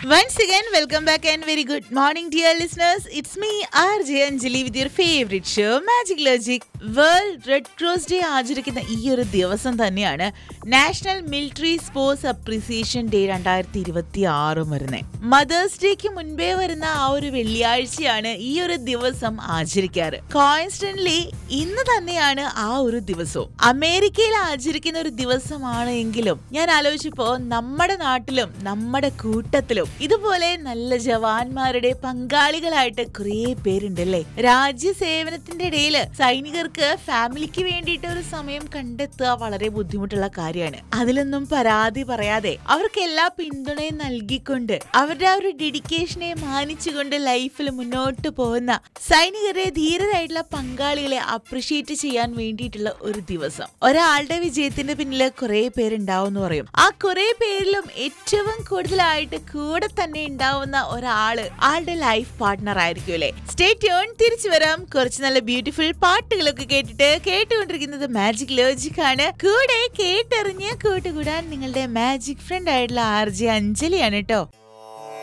Once again, welcome back and very good morning, dear listeners. It's me, RJ Anjali, with your favorite show, Magic Logic. World red cross day ആചരിക്കുന്ന ഈ ഒരു ദിവസം തന്നെയാണ് national military sports appreciation day രണ്ടായിരത്തി ഇരുപത്തി ആറും വരുന്നത് mothers ഡേക്ക് മുൻപേ വരുന്ന ആ ഒരു വെള്ളിയാഴ്ചയാണ് ഈ ഒരു ദിവസം ആചരിക്കാറ് കോൺസ്റ്റന്റ്ലി ഇന്ന് തന്നെയാണ് ആ ഒരു ദിവസവും അമേരിക്കയിൽ ആചരിക്കുന്ന ഒരു ദിവസമാണ് എങ്കിലും ഞാൻ ആലോചിച്ചപ്പോ നമ്മുടെ നാട്ടിലും നമ്മുടെ കൂട്ടത്തിലും ഇതുപോലെ നല്ല ജവാന്മാരുടെ പങ്കാളികളായിട്ട് കുറേ പേരുണ്ടല്ലേ രാജ്യസേവനത്തിന്റെ ഇടയിൽ സൈനികർക്ക് ഫാമിലിക്ക് വേണ്ടിയിട്ട് ഒരു സമയം കണ്ടെത്തുക വളരെ ബുദ്ധിമുട്ടുള്ള കാര്യമാണ് അതിലൊന്നും പരാതി പറയാതെ അവർക്ക് എല്ലാ പിന്തുണയും നൽകിക്കൊണ്ട് അവരുടെ ആ ഒരു ഡെഡിക്കേഷനെ മാനിച്ചുകൊണ്ട് ലൈഫിൽ മുന്നോട്ട് പോകുന്ന സൈനികരെ ധീരരായിട്ടുള്ള പങ്കാളികളെ അപ്രിഷിയേറ്റ് ചെയ്യാൻ വേണ്ടിയിട്ടുള്ള ഒരു ദിവസം ഒരാളുടെ വിജയത്തിന്റെ പിന്നിൽ കുറെ പേരുണ്ടാവും എന്ന് പറയും ആ കുറെ പേരിലും ഏറ്റവും കൂടുതലായിട്ട് കൂടെ തന്നെ ഉണ്ടാവുന്ന ഒരാള് ആളുടെ ലൈഫ് പാർട്ട്ണർ ആയിരിക്കും അല്ലെ സ്റ്റേ ട്യൂൺ തിരിച്ചു വരാം കുറച്ച് നല്ല ബ്യൂട്ടിഫുൾ പാട്ടുകളൊക്കെ കേട്ടിട്ട് കേട്ടുകൊണ്ടിരിക്കുന്നത് മാജിക് ലോജിക് ആണ് കൂടെ കേട്ടറിഞ്ഞ് കൂട്ടുകൂടാൻ നിങ്ങളുടെ മാജിക് ഫ്രണ്ട് ആയിട്ടുള്ള ആർ ജെ അഞ്ജലിയാണ് കേട്ടോ